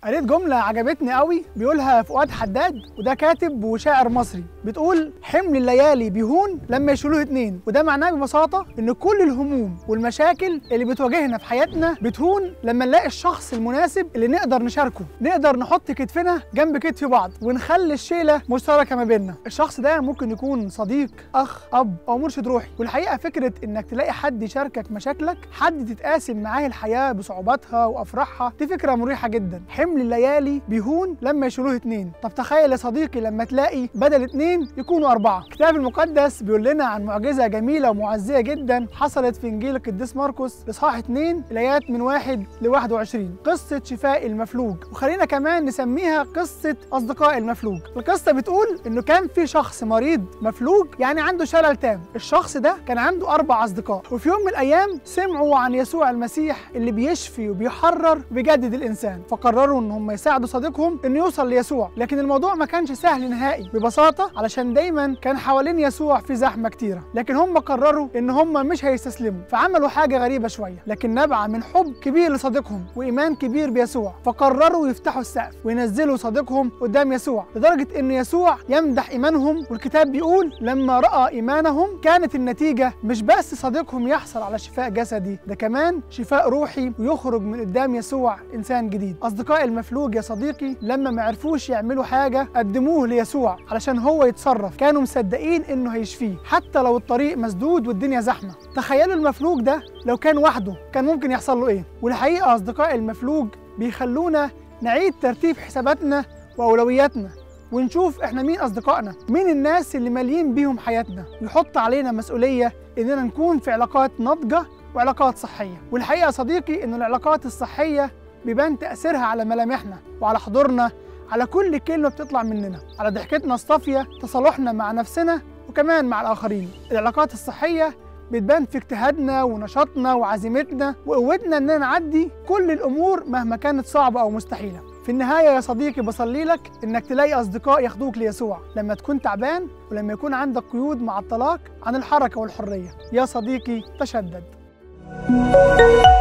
قريت جملة عجبتني قوي بيقولها فؤاد حداد وده كاتب وشاعر مصري بتقول حمل الليالي بيهون لما يشيلوه اتنين وده معناه ببساطة ان كل الهموم والمشاكل اللي بتواجهنا في حياتنا بتهون لما نلاقي الشخص المناسب اللي نقدر نشاركه نقدر نحط كتفنا جنب كتف بعض ونخلي الشيلة مشتركة ما بيننا الشخص ده ممكن يكون صديق اخ اب او مرشد روحي والحقيقة فكرة انك تلاقي حد يشاركك مشاكلك حد تتقاسم معاه الحياة بصعوباتها وافراحها دي فكرة مريحة جدا حمل الليالي بيهون لما يشيلوه اتنين طب تخيل يا صديقي لما تلاقي بدل اتنين يكونوا أربعة الكتاب المقدس بيقول لنا عن معجزة جميلة ومعزية جدا حصلت في إنجيل القديس مرقس إصحاح 2 الآيات من 1 ل 21 قصة شفاء المفلوج وخلينا كمان نسميها قصة أصدقاء المفلوج القصة بتقول إنه كان في شخص مريض مفلوج يعني عنده شلل تام الشخص ده كان عنده أربع أصدقاء وفي يوم من الأيام سمعوا عن يسوع المسيح اللي بيشفي وبيحرر وبيجدد الإنسان فقرروا إن هم يساعدوا صديقهم إنه يوصل ليسوع لكن الموضوع ما كانش سهل نهائي ببساطة علشان دايما كان حوالين يسوع في زحمة كتيرة لكن هم قرروا إن هم مش هيستسلموا فعملوا حاجة غريبة شوية لكن نابعة من حب كبير لصديقهم وإيمان كبير بيسوع فقرروا يفتحوا السقف وينزلوا صديقهم قدام يسوع لدرجة إن يسوع يمدح إيمانهم والكتاب بيقول لما رأى إيمانهم كانت النتيجة مش بس صديقهم يحصل على شفاء جسدي ده كمان شفاء روحي ويخرج من قدام يسوع إنسان جديد أصدقاء المفلوج يا صديقي لما ما عرفوش يعملوا حاجة قدموه ليسوع علشان هو يتصرف كانوا مصدقين إنه هيشفيه حتى لو الطريق مسدود والدنيا زحمة تخيلوا المفلوج ده لو كان وحده كان ممكن يحصل له إيه والحقيقة أصدقاء المفلوج بيخلونا نعيد ترتيب حساباتنا وأولوياتنا ونشوف احنا مين اصدقائنا مين الناس اللي ماليين بيهم حياتنا ويحط علينا مسؤوليه اننا نكون في علاقات ناضجه وعلاقات صحيه والحقيقه يا صديقي ان العلاقات الصحيه بيبان تاثيرها على ملامحنا وعلى حضورنا على كل كلمه بتطلع مننا على ضحكتنا الصافيه تصالحنا مع نفسنا وكمان مع الاخرين العلاقات الصحيه بتبان في اجتهادنا ونشاطنا وعزيمتنا وقوتنا اننا نعدي كل الامور مهما كانت صعبه او مستحيله في النهاية يا صديقي بصلي لك إنك تلاقي أصدقاء ياخدوك ليسوع لما تكون تعبان ولما يكون عندك قيود معطلاك عن الحركة والحرية يا صديقي تشدد